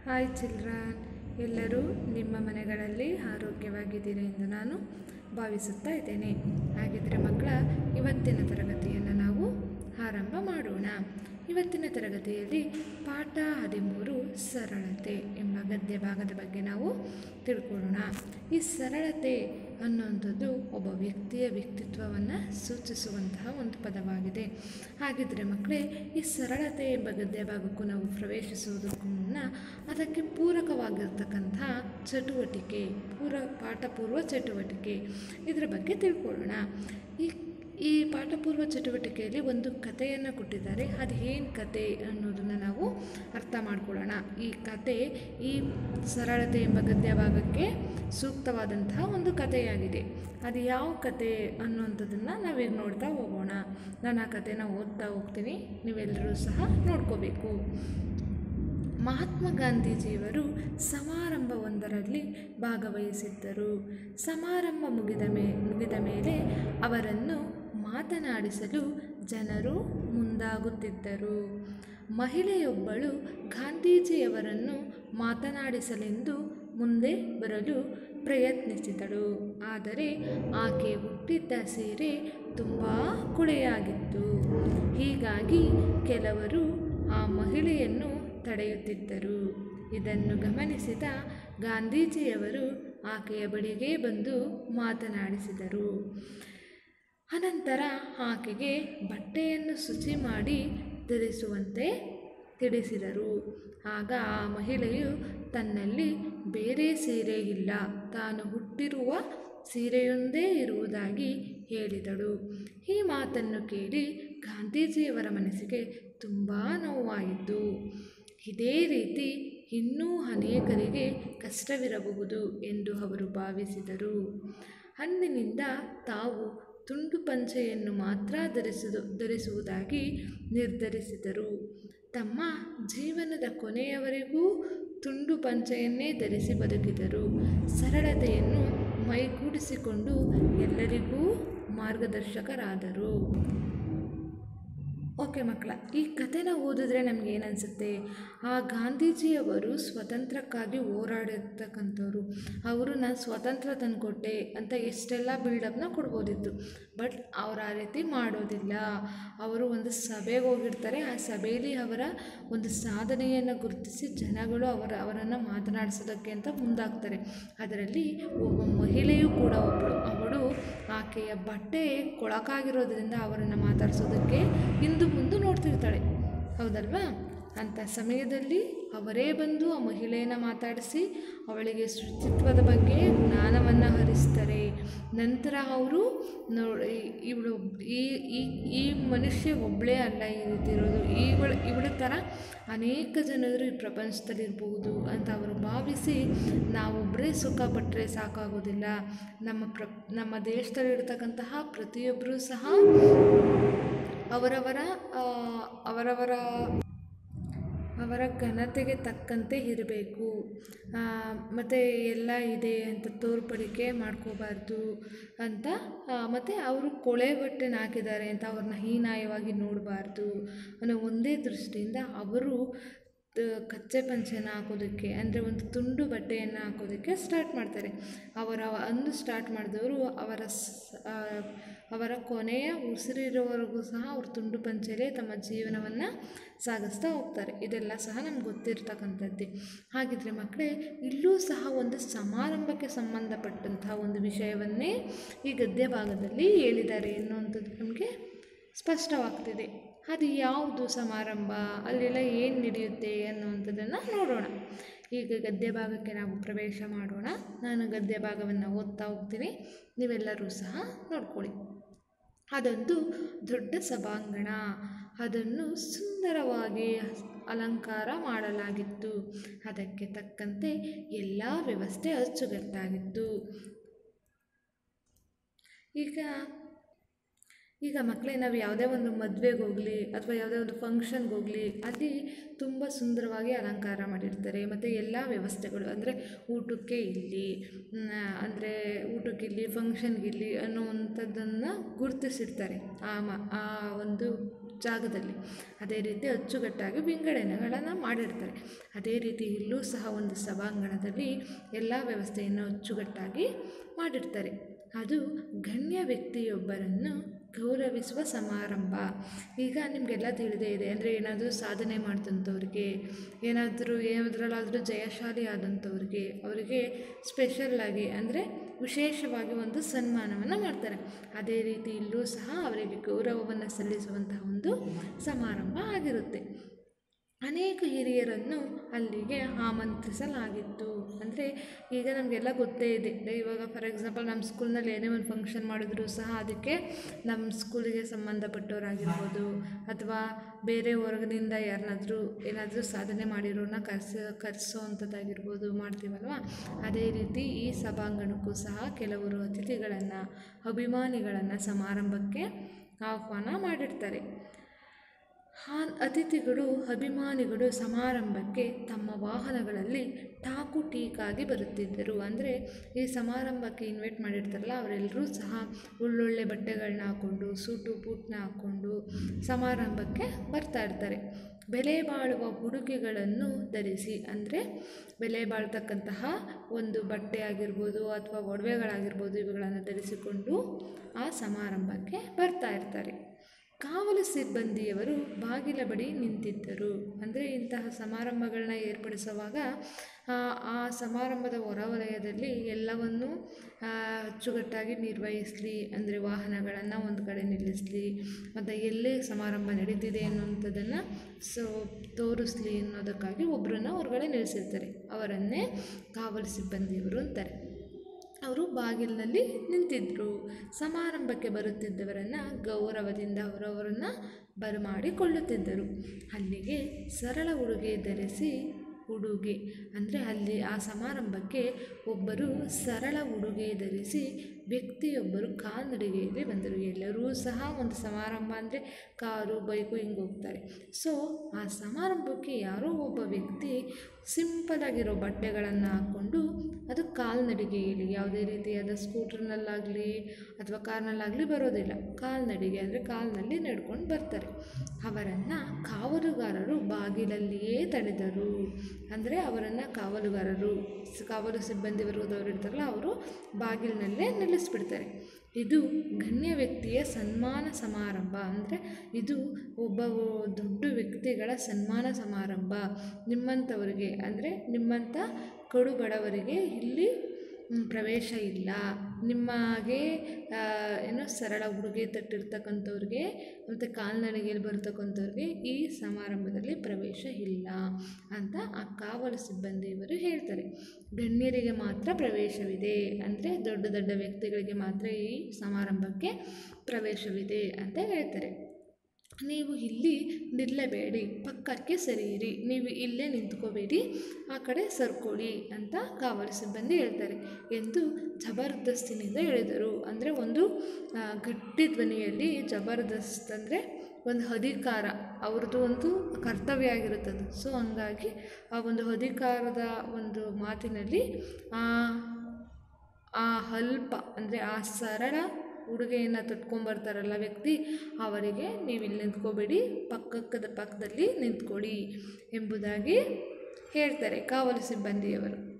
hi children ಎಲ್ಲರೂ ನಿಮ್ಮ ಮನೆಗಳಲ್ಲಿ ಆರೋಗ್ಯವಾಗಿದ್ದೀರಿ ಎಂದು ನಾನು ಭಾವಿಸುತ್ತಾ ಇದ್ದೇನೆ ಹಾಗಿದ್ರೆ ಮಕ್ಕಳ ಇವತ್ತಿನ ತರಗತಿಯನ್ನು ನಾವು ಆರಂಭ ಮಾಡೋಣ ಇವತ್ತಿನ ತರಗತಿಯಲ್ಲಿ ಪಾಠ ಹದಿಮೂರು ಸರಳತೆ ಎಂಬ ಗದ್ಯ ಭಾಗದ ಬಗ್ಗೆ ನಾವು ತಿಳ್ಕೊಳ್ಳೋಣ ಈ ಸರಳತೆ ಅನ್ನುವಂಥದ್ದು ಒಬ್ಬ ವ್ಯಕ್ತಿಯ ವ್ಯಕ್ತಿತ್ವವನ್ನು ಸೂಚಿಸುವಂತಹ ಒಂದು ಪದವಾಗಿದೆ ಹಾಗಿದ್ರೆ ಮಕ್ಕಳೇ ಈ ಸರಳತೆ ಎಂಬ ಗದ್ಯ ಭಾಗಕ್ಕೂ ನಾವು ಪ್ರವೇಶಿಸುವುದಕ್ಕೂ ಮುನ್ನ ಅದಕ್ಕೆ ಪೂರಕವಾಗಿರ್ತಕ್ಕಂಥ ಚಟುವಟಿಕೆ ಪೂರ ಪಾಠಪೂರ್ವ ಚಟುವಟಿಕೆ ಇದರ ಬಗ್ಗೆ ತಿಳ್ಕೊಳ್ಳೋಣ ಈ ಈ ಪಾಠಪೂರ್ವ ಚಟುವಟಿಕೆಯಲ್ಲಿ ಒಂದು ಕಥೆಯನ್ನು ಕೊಟ್ಟಿದ್ದಾರೆ ಅದು ಏನು ಕತೆ ಅನ್ನೋದನ್ನು ನಾವು ಅರ್ಥ ಮಾಡ್ಕೊಳ್ಳೋಣ ಈ ಕತೆ ಈ ಸರಳತೆ ಎಂಬ ಗದ್ಯ ಭಾಗಕ್ಕೆ ಸೂಕ್ತವಾದಂತಹ ಒಂದು ಕಥೆಯಾಗಿದೆ ಅದು ಯಾವ ಕತೆ ಅನ್ನುವಂಥದ್ದನ್ನು ನಾವೀಗ ನೋಡ್ತಾ ಹೋಗೋಣ ನಾನು ಆ ಕಥೆನ ಓದ್ತಾ ಹೋಗ್ತೀನಿ ನೀವೆಲ್ಲರೂ ಸಹ ನೋಡ್ಕೋಬೇಕು ಮಹಾತ್ಮ ಗಾಂಧೀಜಿಯವರು ಸಮಾರಂಭವೊಂದರಲ್ಲಿ ಭಾಗವಹಿಸಿದ್ದರು ಸಮಾರಂಭ ಮುಗಿದ ಮೇ ಮುಗಿದ ಮೇಲೆ ಅವರನ್ನು ಮಾತನಾಡಿಸಲು ಜನರು ಮುಂದಾಗುತ್ತಿದ್ದರು ಮಹಿಳೆಯೊಬ್ಬಳು ಗಾಂಧೀಜಿಯವರನ್ನು ಮಾತನಾಡಿಸಲೆಂದು ಮುಂದೆ ಬರಲು ಪ್ರಯತ್ನಿಸಿದಳು ಆದರೆ ಆಕೆ ಹುಟ್ಟಿದ್ದ ಸೀರೆ ತುಂಬ ಕುಳೆಯಾಗಿತ್ತು ಹೀಗಾಗಿ ಕೆಲವರು ಆ ಮಹಿಳೆಯನ್ನು ತಡೆಯುತ್ತಿದ್ದರು ಇದನ್ನು ಗಮನಿಸಿದ ಗಾಂಧೀಜಿಯವರು ಆಕೆಯ ಬಳಿಗೆ ಬಂದು ಮಾತನಾಡಿಸಿದರು ಅನಂತರ ಆಕೆಗೆ ಬಟ್ಟೆಯನ್ನು ಶುಚಿ ಮಾಡಿ ಧರಿಸುವಂತೆ ತಿಳಿಸಿದರು ಆಗ ಆ ಮಹಿಳೆಯು ತನ್ನಲ್ಲಿ ಬೇರೆ ಸೀರೆ ಇಲ್ಲ ತಾನು ಹುಟ್ಟಿರುವ ಸೀರೆಯೊಂದೇ ಇರುವುದಾಗಿ ಹೇಳಿದಳು ಈ ಮಾತನ್ನು ಕೇಳಿ ಗಾಂಧೀಜಿಯವರ ಮನಸ್ಸಿಗೆ ತುಂಬ ನೋವಾಯಿತು ಇದೇ ರೀತಿ ಇನ್ನೂ ಅನೇಕರಿಗೆ ಕಷ್ಟವಿರಬಹುದು ಎಂದು ಅವರು ಭಾವಿಸಿದರು ಅಂದಿನಿಂದ ತಾವು ತುಂಡು ಪಂಚೆಯನ್ನು ಮಾತ್ರ ಧರಿಸುವುದು ಧರಿಸುವುದಾಗಿ ನಿರ್ಧರಿಸಿದರು ತಮ್ಮ ಜೀವನದ ಕೊನೆಯವರೆಗೂ ತುಂಡು ಪಂಚೆಯನ್ನೇ ಧರಿಸಿ ಬದುಕಿದರು ಸರಳತೆಯನ್ನು ಮೈಗೂಡಿಸಿಕೊಂಡು ಎಲ್ಲರಿಗೂ ಮಾರ್ಗದರ್ಶಕರಾದರು ಓಕೆ ಮಕ್ಕಳ ಈ ಕಥೆನ ಓದಿದ್ರೆ ನಮ್ಗೆ ಏನು ಅನಿಸುತ್ತೆ ಆ ಗಾಂಧೀಜಿಯವರು ಸ್ವತಂತ್ರಕ್ಕಾಗಿ ಹೋರಾಡಿರ್ತಕ್ಕಂಥವ್ರು ಅವರು ನಾನು ಸ್ವತಂತ್ರ ತಂದುಕೊಟ್ಟೆ ಅಂತ ಎಷ್ಟೆಲ್ಲ ಬಿಲ್ಡಪ್ನ ಕೊಡ್ಬೋದಿತ್ತು ಬಟ್ ಅವ್ರು ಆ ರೀತಿ ಮಾಡೋದಿಲ್ಲ ಅವರು ಒಂದು ಸಭೆಗೆ ಹೋಗಿರ್ತಾರೆ ಆ ಸಭೆಯಲ್ಲಿ ಅವರ ಒಂದು ಸಾಧನೆಯನ್ನು ಗುರುತಿಸಿ ಜನಗಳು ಅವರ ಅವರನ್ನು ಮಾತನಾಡಿಸೋದಕ್ಕೆ ಅಂತ ಮುಂದಾಗ್ತಾರೆ ಅದರಲ್ಲಿ ಒಬ್ಬ ಮಹಿಳೆಯೂ ಕೂಡ ಒಬ್ಬಳು ಅವಳು ಆಕೆಯ ಬಟ್ಟೆ ಕೊಳಕಾಗಿರೋದ್ರಿಂದ ಅವರನ್ನು ಮಾತಾಡಿಸೋದಕ್ಕೆ ಹಿಂದು ಮುಂದೆ ನೋಡ್ತಿರ್ತಾಳೆ ಹೌದಲ್ವಾ ಅಂಥ ಸಮಯದಲ್ಲಿ ಅವರೇ ಬಂದು ಆ ಮಹಿಳೆಯನ್ನು ಮಾತಾಡಿಸಿ ಅವಳಿಗೆ ಶುಚಿತ್ವದ ಬಗ್ಗೆ ಜ್ಞಾನವನ್ನು ಹರಿಸ್ತಾರೆ ನಂತರ ಅವರು ನೋಡಿ ಇವಳು ಈ ಈ ಈ ಮನುಷ್ಯ ಒಬ್ಬಳೇ ಅಲ್ಲ ಈ ರೀತಿ ಇರೋದು ಇವಳ ಇವಳ ಥರ ಅನೇಕ ಜನರು ಈ ಪ್ರಪಂಚದಲ್ಲಿರ್ಬೋದು ಅಂತ ಅವರು ಭಾವಿಸಿ ನಾವೊಬ್ಬರೇ ಸುಖ ಪಟ್ಟರೆ ಸಾಕಾಗೋದಿಲ್ಲ ನಮ್ಮ ಪ್ರ ನಮ್ಮ ದೇಶದಲ್ಲಿರ್ತಕ್ಕಂತಹ ಪ್ರತಿಯೊಬ್ಬರೂ ಸಹ ಅವರವರ ಅವರವರ ಅವರ ಘನತೆಗೆ ತಕ್ಕಂತೆ ಇರಬೇಕು ಮತ್ತು ಎಲ್ಲ ಇದೆ ಅಂತ ತೋರ್ಪಡಿಕೆ ಮಾಡ್ಕೋಬಾರ್ದು ಅಂತ ಮತ್ತು ಅವರು ಕೊಳೆ ಬಟ್ಟೆನ ಹಾಕಿದ್ದಾರೆ ಅಂತ ಅವ್ರನ್ನ ಹೀನಾಯವಾಗಿ ನೋಡಬಾರ್ದು ಅನ್ನೋ ಒಂದೇ ದೃಷ್ಟಿಯಿಂದ ಅವರು ಕಚ್ಚೆ ಪಂಚೆನ ಹಾಕೋದಕ್ಕೆ ಅಂದರೆ ಒಂದು ತುಂಡು ಬಟ್ಟೆಯನ್ನು ಹಾಕೋದಕ್ಕೆ ಸ್ಟಾರ್ಟ್ ಮಾಡ್ತಾರೆ ಅವರ ಅಂದು ಸ್ಟಾರ್ಟ್ ಮಾಡಿದವರು ಅವರ ಅವರ ಕೊನೆಯ ಉಸಿರಿರೋವರೆಗೂ ಸಹ ಅವರು ತುಂಡು ಪಂಚೆಲೇ ತಮ್ಮ ಜೀವನವನ್ನು ಸಾಗಿಸ್ತಾ ಹೋಗ್ತಾರೆ ಇದೆಲ್ಲ ಸಹ ನಮ್ಗೆ ಗೊತ್ತಿರ್ತಕ್ಕಂಥದ್ದೇ ಹಾಗಿದ್ರೆ ಮಕ್ಕಳೇ ಇಲ್ಲೂ ಸಹ ಒಂದು ಸಮಾರಂಭಕ್ಕೆ ಸಂಬಂಧಪಟ್ಟಂತಹ ಒಂದು ವಿಷಯವನ್ನೇ ಈ ಗದ್ಯ ಭಾಗದಲ್ಲಿ ಹೇಳಿದ್ದಾರೆ ಎನ್ನುವಂಥದ್ದು ನಮಗೆ ಸ್ಪಷ್ಟವಾಗ್ತಿದೆ ಅದು ಯಾವುದು ಸಮಾರಂಭ ಅಲ್ಲೆಲ್ಲ ಏನು ನಡೆಯುತ್ತೆ ಅನ್ನುವಂಥದ್ದನ್ನು ನೋಡೋಣ ಈಗ ಗದ್ಯ ಭಾಗಕ್ಕೆ ನಾವು ಪ್ರವೇಶ ಮಾಡೋಣ ನಾನು ಗದ್ಯ ಭಾಗವನ್ನು ಓದ್ತಾ ಹೋಗ್ತೀನಿ ನೀವೆಲ್ಲರೂ ಸಹ ನೋಡ್ಕೊಳ್ಳಿ ಅದೊಂದು ದೊಡ್ಡ ಸಭಾಂಗಣ ಅದನ್ನು ಸುಂದರವಾಗಿ ಅಲಂಕಾರ ಮಾಡಲಾಗಿತ್ತು ಅದಕ್ಕೆ ತಕ್ಕಂತೆ ಎಲ್ಲ ವ್ಯವಸ್ಥೆ ಅಚ್ಚುಕಟ್ಟಾಗಿತ್ತು ಈಗ ಈಗ ಮಕ್ಕಳೇ ನಾವು ಯಾವುದೇ ಒಂದು ಮದುವೆಗೆ ಹೋಗಲಿ ಅಥವಾ ಯಾವುದೇ ಒಂದು ಫಂಕ್ಷನ್ಗೆ ಹೋಗಲಿ ಅಲ್ಲಿ ತುಂಬ ಸುಂದರವಾಗಿ ಅಲಂಕಾರ ಮಾಡಿರ್ತಾರೆ ಮತ್ತು ಎಲ್ಲ ವ್ಯವಸ್ಥೆಗಳು ಅಂದರೆ ಊಟಕ್ಕೆ ಇಲ್ಲಿ ಅಂದರೆ ಊಟಕ್ಕಿಲ್ಲಿ ಫಂಕ್ಷನ್ಗಿಲ್ಲಿ ಅನ್ನುವಂಥದ್ದನ್ನು ಗುರುತಿಸಿರ್ತಾರೆ ಆ ಮ ಆ ಒಂದು ಜಾಗದಲ್ಲಿ ಅದೇ ರೀತಿ ಅಚ್ಚುಕಟ್ಟಾಗಿ ವಿಂಗಡಣೆಗಳನ್ನು ಮಾಡಿರ್ತಾರೆ ಅದೇ ರೀತಿ ಇಲ್ಲೂ ಸಹ ಒಂದು ಸಭಾಂಗಣದಲ್ಲಿ ಎಲ್ಲ ವ್ಯವಸ್ಥೆಯನ್ನು ಅಚ್ಚುಕಟ್ಟಾಗಿ ಮಾಡಿರ್ತಾರೆ ಅದು ಗಣ್ಯ ವ್ಯಕ್ತಿಯೊಬ್ಬರನ್ನು ಗೌರವಿಸುವ ಸಮಾರಂಭ ಈಗ ನಿಮಗೆಲ್ಲ ತಿಳಿದೇ ಇದೆ ಅಂದರೆ ಏನಾದರೂ ಸಾಧನೆ ಮಾಡಿದಂಥವ್ರಿಗೆ ಏನಾದರೂ ಯಾವುದ್ರಲ್ಲಾದರೂ ಜಯಶಾಲಿ ಆದಂಥವ್ರಿಗೆ ಅವರಿಗೆ ಸ್ಪೆಷಲ್ಲಾಗಿ ಅಂದರೆ ವಿಶೇಷವಾಗಿ ಒಂದು ಸನ್ಮಾನವನ್ನು ಮಾಡ್ತಾರೆ ಅದೇ ರೀತಿ ಇಲ್ಲೂ ಸಹ ಅವರಿಗೆ ಗೌರವವನ್ನು ಸಲ್ಲಿಸುವಂತಹ ಒಂದು ಸಮಾರಂಭ ಆಗಿರುತ್ತೆ ಅನೇಕ ಹಿರಿಯರನ್ನು ಅಲ್ಲಿಗೆ ಆಮಂತ್ರಿಸಲಾಗಿತ್ತು ಅಂದರೆ ಈಗ ನಮಗೆಲ್ಲ ಗೊತ್ತೇ ಇದೆ ಇವಾಗ ಫಾರ್ ಎಕ್ಸಾಂಪಲ್ ನಮ್ಮ ಸ್ಕೂಲ್ನಲ್ಲಿ ಏನೇ ಒಂದು ಫಂಕ್ಷನ್ ಮಾಡಿದ್ರು ಸಹ ಅದಕ್ಕೆ ನಮ್ಮ ಸ್ಕೂಲಿಗೆ ಸಂಬಂಧಪಟ್ಟವರಾಗಿರ್ಬೋದು ಅಥವಾ ಬೇರೆ ಹೊರಗಿನಿಂದ ಯಾರನ್ನಾದರೂ ಏನಾದರೂ ಸಾಧನೆ ಮಾಡಿರೋರನ್ನ ಕರೆಸ ಕರೆಸೋ ಅಂಥದ್ದಾಗಿರ್ಬೋದು ಮಾಡ್ತೀವಲ್ವ ಅದೇ ರೀತಿ ಈ ಸಭಾಂಗಣಕ್ಕೂ ಸಹ ಕೆಲವರು ಅತಿಥಿಗಳನ್ನು ಅಭಿಮಾನಿಗಳನ್ನು ಸಮಾರಂಭಕ್ಕೆ ಆಹ್ವಾನ ಮಾಡಿರ್ತಾರೆ ಆ ಅತಿಥಿಗಳು ಅಭಿಮಾನಿಗಳು ಸಮಾರಂಭಕ್ಕೆ ತಮ್ಮ ವಾಹನಗಳಲ್ಲಿ ಟಾಕು ಟೀಕಾಗಿ ಬರುತ್ತಿದ್ದರು ಅಂದರೆ ಈ ಸಮಾರಂಭಕ್ಕೆ ಇನ್ವೈಟ್ ಮಾಡಿರ್ತಾರಲ್ಲ ಅವರೆಲ್ಲರೂ ಸಹ ಒಳ್ಳೊಳ್ಳೆ ಬಟ್ಟೆಗಳನ್ನ ಹಾಕ್ಕೊಂಡು ಸೂಟು ಬೂಟ್ನ ಹಾಕ್ಕೊಂಡು ಸಮಾರಂಭಕ್ಕೆ ಬರ್ತಾ ಇರ್ತಾರೆ ಬೆಲೆ ಬಾಳುವ ಉಡುಗೆಗಳನ್ನು ಧರಿಸಿ ಅಂದರೆ ಬೆಲೆ ಬಾಳ್ತಕ್ಕಂತಹ ಒಂದು ಬಟ್ಟೆ ಆಗಿರ್ಬೋದು ಅಥವಾ ಒಡವೆಗಳಾಗಿರ್ಬೋದು ಇವುಗಳನ್ನು ಧರಿಸಿಕೊಂಡು ಆ ಸಮಾರಂಭಕ್ಕೆ ಬರ್ತಾ ಇರ್ತಾರೆ ಕಾವಲು ಸಿಬ್ಬಂದಿಯವರು ಬಾಗಿಲ ಬಳಿ ನಿಂತಿದ್ದರು ಅಂದರೆ ಇಂತಹ ಸಮಾರಂಭಗಳನ್ನ ಏರ್ಪಡಿಸುವಾಗ ಆ, ಆ ಸಮಾರಂಭದ ಹೊರವಲಯದಲ್ಲಿ ಎಲ್ಲವನ್ನೂ ಆ, ಅಚ್ಚುಕಟ್ಟಾಗಿ ನಿರ್ವಹಿಸಲಿ ಅಂದರೆ ವಾಹನಗಳನ್ನು ಒಂದು ಕಡೆ ನಿಲ್ಲಿಸಲಿ ಮತ್ತು ಎಲ್ಲೇ ಸಮಾರಂಭ ನಡೀತಿದೆ ಅನ್ನುವಂಥದ್ದನ್ನು ಸೊ ತೋರಿಸ್ಲಿ ಅನ್ನೋದಕ್ಕಾಗಿ ಒಬ್ಬರನ್ನ ಹೊರಗಡೆ ನಿಲ್ಲಿಸಿರ್ತಾರೆ ಅವರನ್ನೇ ಕಾವಲು ಸಿಬ್ಬಂದಿಯವರು ಅಂತಾರೆ ಅವರು ಬಾಗಿಲಿನಲ್ಲಿ ನಿಂತಿದ್ದರು ಸಮಾರಂಭಕ್ಕೆ ಬರುತ್ತಿದ್ದವರನ್ನು ಗೌರವದಿಂದ ಅವರವರನ್ನು ಬರಮಾಡಿಕೊಳ್ಳುತ್ತಿದ್ದರು ಅಲ್ಲಿಗೆ ಸರಳ ಉಡುಗೆ ಧರಿಸಿ ಉಡುಗೆ ಅಂದರೆ ಅಲ್ಲಿ ಆ ಸಮಾರಂಭಕ್ಕೆ ಒಬ್ಬರು ಸರಳ ಉಡುಗೆ ಧರಿಸಿ ವ್ಯಕ್ತಿಯೊಬ್ಬರು ಕಾಲ್ನಡಿಗೆಯಲ್ಲಿ ಬಂದರು ಎಲ್ಲರೂ ಸಹ ಒಂದು ಸಮಾರಂಭ ಅಂದರೆ ಕಾರು ಬೈಕು ಹಿಂಗೆ ಹೋಗ್ತಾರೆ ಸೊ ಆ ಸಮಾರಂಭಕ್ಕೆ ಯಾರೋ ಒಬ್ಬ ವ್ಯಕ್ತಿ ಸಿಂಪಲಾಗಿರೋ ಬಟ್ಟೆಗಳನ್ನು ಹಾಕ್ಕೊಂಡು ಅದು ಕಾಲ್ನಡಿಗೆಯಲ್ಲಿ ಯಾವುದೇ ರೀತಿಯಾದ ಸ್ಕೂಟ್ರ್ನಲ್ಲಾಗಲಿ ಅಥವಾ ಕಾರ್ನಲ್ಲಾಗಲಿ ಬರೋದಿಲ್ಲ ಕಾಲ್ನಡಿಗೆ ಅಂದರೆ ಕಾಲ್ನಲ್ಲಿ ನಡ್ಕೊಂಡು ಬರ್ತಾರೆ ಅವರನ್ನು ಕಾವಲುಗಾರರು ಬಾಗಿಲಲ್ಲಿಯೇ ತಡೆದರು ಅಂದರೆ ಅವರನ್ನು ಕಾವಲುಗಾರರು ಸ್- ಕಾವಲು ಸಿಬ್ಬಂದಿ ವರ್ಗದವರು ಇರ್ತಾರಲ್ಲ ಅವರು ಬಾಗಿಲಿನಲ್ಲೇ ನಿಲ್ಲಿಸ್ಬಿಡ್ತಾರೆ ಇದು ಗಣ್ಯ ವ್ಯಕ್ತಿಯ ಸನ್ಮಾನ ಸಮಾರಂಭ ಅಂದರೆ ಇದು ಒಬ್ಬ ಒ- ದೊಡ್ಡ ವ್ಯಕ್ತಿಗಳ ಸನ್ಮಾನ ಸಮಾರಂಭ ನಿಮ್ಮಂಥವರಿಗೆ ಅಂದರೆ ನಿಮ್ಮಂಥ ಕಡು ಬಡವರಿಗೆ ಇಲ್ಲಿ ಮ್, ಪ್ರವೇಶ ಇಲ್ಲ ನಿಮಗೆ ಆ, ಏನು ಸರಳ ಉಡುಗೆ ತಟ್ಟಿರ್ತಕ್ಕಂಥವ್ರಿಗೆ ಮತ್ತು ಕಾಲ್ನಡಿಗೆಯಲ್ಲಿ ಬರ್ತಕ್ಕಂಥವ್ರಿಗೆ ಈ ಸಮಾರಂಭದಲ್ಲಿ ಪ್ರವೇಶ ಇಲ್ಲ ಅಂತ ಆ ಕಾವಲು ಸಿಬ್ಬಂದಿಯವರು ಹೇಳ್ತಾರೆ ಗಣ್ಯರಿಗೆ ಮಾತ್ರ ಪ್ರವೇಶವಿದೆ ಅಂದರೆ ದೊಡ್ಡ ದೊಡ್ಡ ವ್ಯಕ್ತಿಗಳಿಗೆ ಮಾತ್ರ ಈ ಸಮಾರಂಭಕ್ಕೆ ಪ್ರವೇಶವಿದೆ ಅಂತ ಹೇಳ್ತಾರೆ ನೀವು ಇಲ್ಲಿ ನಿಲ್ಲಬೇಡಿ ಪಕ್ಕಕ್ಕೆ ಸರಿಯಿರಿ ನೀವು ಇಲ್ಲೇ ನಿಂತ್ಕೋಬೇಡಿ ಆ ಕಡೆ ಸರ್ಕೊಳ್ಳಿ ಅಂತ ಕಾವಲು ಸಿಬ್ಬಂದಿ ಹೇಳ್ತಾರೆ ಎಂದು ಜಬರ್ದಸ್ತಿನಿಂದ ಹೇಳಿದರು ಅಂದರೆ ಒಂದು ಆ, ಗಟ್ಟಿ ಧ್ವನಿಯಲ್ಲಿ ಜಬರ್ದಸ್ತ್ ಅಂದರೆ ಒಂದು ಅಧಿಕಾರ ಅವ್ರದ್ದು ಒಂದು ಕರ್ತವ್ಯ ಆಗಿರುತ್ತದೆ ಸೊ ಹಂಗಾಗಿ ಆ ಒಂದು ಅಧಿಕಾರದ ಒಂದು ಮಾತಿನಲ್ಲಿ ಆ ಆ ಅಲ್ಪ ಅಂದರೆ ಆ ಸರಳ ಉಡುಗೆಯನ್ನು ತೊಟ್ಕೊಂಬರ್ತಾರಲ್ಲ ವ್ಯಕ್ತಿ ಅವರಿಗೆ ನೀವು ಇಲ್ಲಿ ನಿಂತ್ಕೋಬೇಡಿ ಪಕ್ಕದ ಪಕ್ಕದಲ್ಲಿ ನಿಂತ್ಕೊಳ್ಳಿ ಎಂಬುದಾಗಿ ಹೇಳ್ತಾರೆ ಕಾವಲು ಸಿಬ್ಬಂದಿಯವರು